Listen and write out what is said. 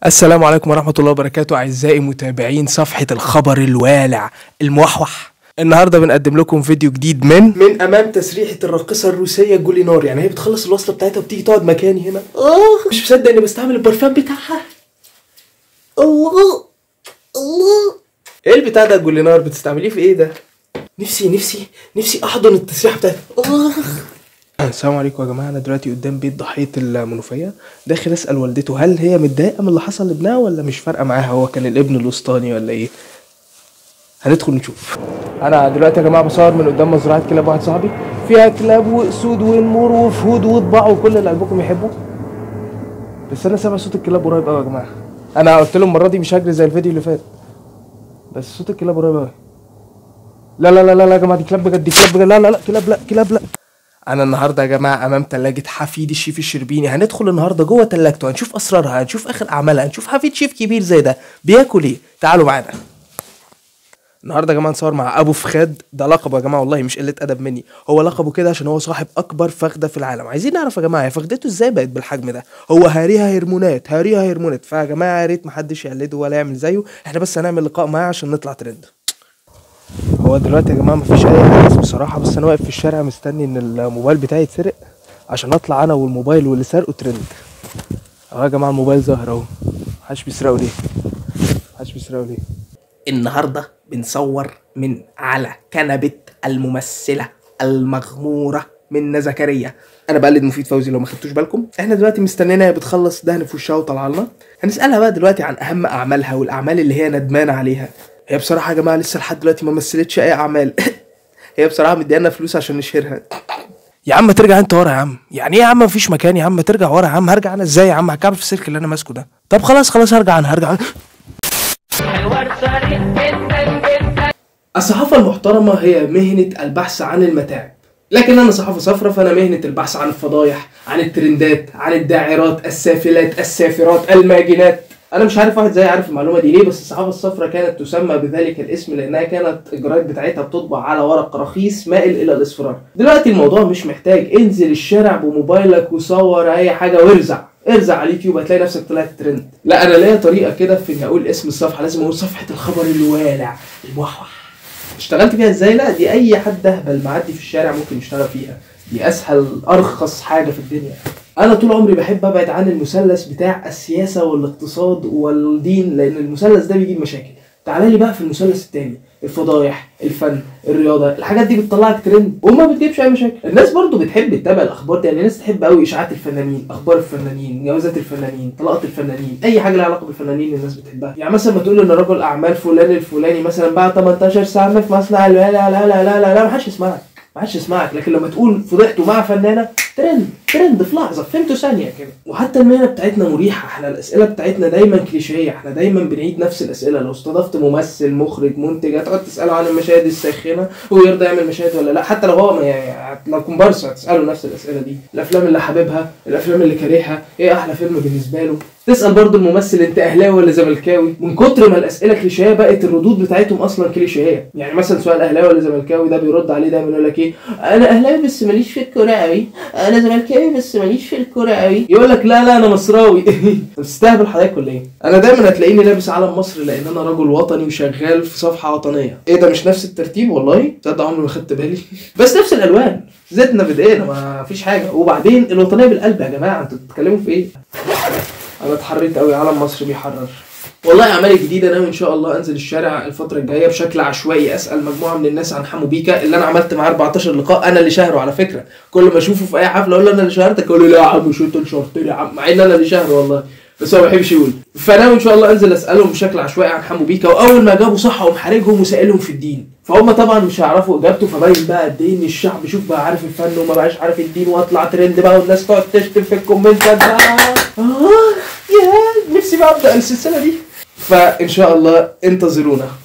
السلام عليكم ورحمة الله وبركاته أعزائي متابعين صفحة الخبر الوالع الموحوح النهارده بنقدم لكم فيديو جديد من من امام تسريحه الراقصه الروسيه جولينار يعني هي بتخلص الوصله بتاعتها وبتيجي تقعد مكاني هنا اه مش مصدق اني بستعمل البرفان بتاعها الله الله ايه البتاع ده جولينار بتستعمليه في ايه ده نفسي نفسي نفسي احضن التسريحه بتاعتها آه. السلام عليكم يا جماعه انا دلوقتي قدام بيت ضحيه المنوفيه داخل اسال والدته هل هي متضايقه من اللي حصل لابنها ولا مش فارقه معاها هو كان الابن الوسطاني ولا ايه هندخل نشوف انا دلوقتي يا جماعه بصور من قدام مزرعه كلاب واحد صاحبي فيها كلاب واسود ونمور وفهود وضباع وكل اللي قلبكم يحبه بس انا سامع صوت الكلاب قريب قوي يا جماعه انا قلت لهم المره دي مش هجري زي الفيديو اللي فات بس صوت الكلاب قريب قوي لا لا لا لا لا يا جماعه دي كلاب بجد دي كلاب بجد لا لا لا كلاب لا كلاب لا انا النهارده يا جماعه امام ثلاجه حفيد الشيف الشربيني هندخل النهارده جوه ثلاجته هنشوف اسرارها هنشوف اخر اعمالها هنشوف حفيد شيف كبير زي ده بياكل ايه تعالوا معانا النهارده يا جماعه نصور مع ابو فخاد ده لقبه يا جماعه والله مش قله ادب مني هو لقبه كده عشان هو صاحب اكبر فخده في العالم عايزين نعرف يا جماعه هي فخدته ازاي بقت بالحجم ده هو هاريها هرمونات هاريها هرمونات فيا جماعه يا ريت محدش يقلده ولا يعمل زيه احنا بس هنعمل لقاء معاه عشان نطلع ترند هو دلوقتي يا جماعه مفيش اي حدث بصراحه بس انا واقف في الشارع مستني ان الموبايل بتاعي يتسرق عشان اطلع انا والموبايل واللي سرقه ترند اهو يا جماعه الموبايل ظاهر اهو محدش بيسرقه ليه محدش بيسرقه ليه النهارده بنصور من على كنبه الممثله المغموره منى زكريا انا بقلد مفيد فوزي لو ما خدتوش بالكم احنا دلوقتي مستنينا هي بتخلص دهن في وشها وطالعه لنا هنسالها بقى دلوقتي عن اهم اعمالها والاعمال اللي هي ندمانه عليها هي بصراحه يا جماعه لسه لحد دلوقتي ما مثلتش اي اعمال هي بصراحه مديانا فلوس عشان نشهرها يا عم ترجع انت ورا يا عم يعني ايه يا عم مفيش مكان يا عم ترجع ورا يا عم هرجع انا ازاي يا عم هكعب في السلك اللي انا ماسكه ده طب خلاص خلاص هرجع انا هرجع أنا. الصحافة المحترمة هي مهنة البحث عن المتاعب لكن أنا صحافة صفرة فأنا مهنة البحث عن الفضايح عن الترندات عن الداعرات السافلات السافرات الماجنات أنا مش عارف واحد زي عارف المعلومة دي ليه بس الصحافة الصفراء كانت تسمى بذلك الاسم لأنها كانت الجرايد بتاعتها بتطبع على ورق رخيص مائل إلى الإصفرار دلوقتي الموضوع مش محتاج انزل الشارع بموبايلك وصور أي حاجة وارزع ارزع على اليوتيوب هتلاقي نفسك طلعت ترند لا انا ليا طريقه كده في اني اقول اسم الصفحه لازم اقول صفحه الخبر الوالع الموحوح اشتغلت فيها ازاي لا دي اي حد اهبل معدي في الشارع ممكن يشتغل فيها دي اسهل ارخص حاجه في الدنيا انا طول عمري بحب ابعد عن المثلث بتاع السياسه والاقتصاد والدين لان المثلث ده بيجيب مشاكل تعالى لي بقى في المثلث التاني الفضايح الفن الرياضه الحاجات دي بتطلعك ترند وما بتجيبش اي مشاكل الناس برضو بتحب تتابع الاخبار دي يعني الناس تحب قوي اشاعات الفنانين اخبار الفنانين جوازات الفنانين طلاقات الفنانين اي حاجه لها علاقه بالفنانين الناس بتحبها يعني مثلا ما تقول ان رجل اعمال فلان الفلاني مثلا بعد 18 سنه في مصنع لا لا لا لا لا لا, لا ما حدش يسمعك ما حدش يسمعك لكن لما تقول فضحته مع فنانه ترند ترند في لحظه فهمته ثانيه كده وحتى المهنه بتاعتنا مريحه احنا الاسئله بتاعتنا دايما كليشيه احنا دايما بنعيد نفس الاسئله لو استضفت ممثل مخرج منتج هتقعد تساله عن المشاهد الساخنه هو يرضى يعمل مشاهد ولا لا حتى لو هو ما يعني لو كومبارس هتساله نفس الاسئله دي الافلام اللي حاببها الافلام اللي كارهها ايه احلى فيلم بالنسبه له تسال برضو الممثل انت اهلاوي ولا زملكاوي من كتر ما الاسئله كليشيه بقت الردود بتاعتهم اصلا كليشيه يعني مثلا سؤال اهلاوي ولا زملكاوي ده بيرد عليه دايما يقول لك ايه انا اهلاوي بس ماليش في الكوره قوي انا زملكاوي بس ماليش في الكوره قوي يقول لك لا لا انا مصراوي بتستهبل حضرتك ولا ايه انا دايما هتلاقيني لابس علم مصر لان انا رجل وطني وشغال في صفحه وطنيه ايه ده مش نفس الترتيب والله تصدق عمري ما خدت بالي بس نفس الالوان زيتنا بدقيقنا ما فيش حاجه وبعدين الوطنيه بالقلب يا جماعه انتوا بتتكلموا في ايه انا اتحريت قوي علم مصر بيحرر والله اعمالي جديده ناوي ان شاء الله انزل الشارع الفتره الجايه بشكل عشوائي اسال مجموعه من الناس عن حمو بيكا اللي انا عملت معاه 14 لقاء انا اللي شهره على فكره كل ما اشوفه في اي حفله اقول له انا اللي شهرتك يقول لي لا يا عم مش انت اللي شهرتني يا عم مع ان انا اللي شهره والله بس هو ما بيحبش يقول فناوي ان شاء الله انزل اسالهم بشكل عشوائي عن حمو بيكا واول ما جابوا صح اقوم حارجهم وسائلهم في الدين فهم طبعا مش هيعرفوا اجابته فباين بقى قد ايه ان الشعب شوف بقى عارف الفن وما بقاش عارف الدين واطلع ترند بقى والناس تقعد تشتم في الكومنتات بقى اه يا نفسي بقى ابدا السلسله دي فان شاء الله انتظرونا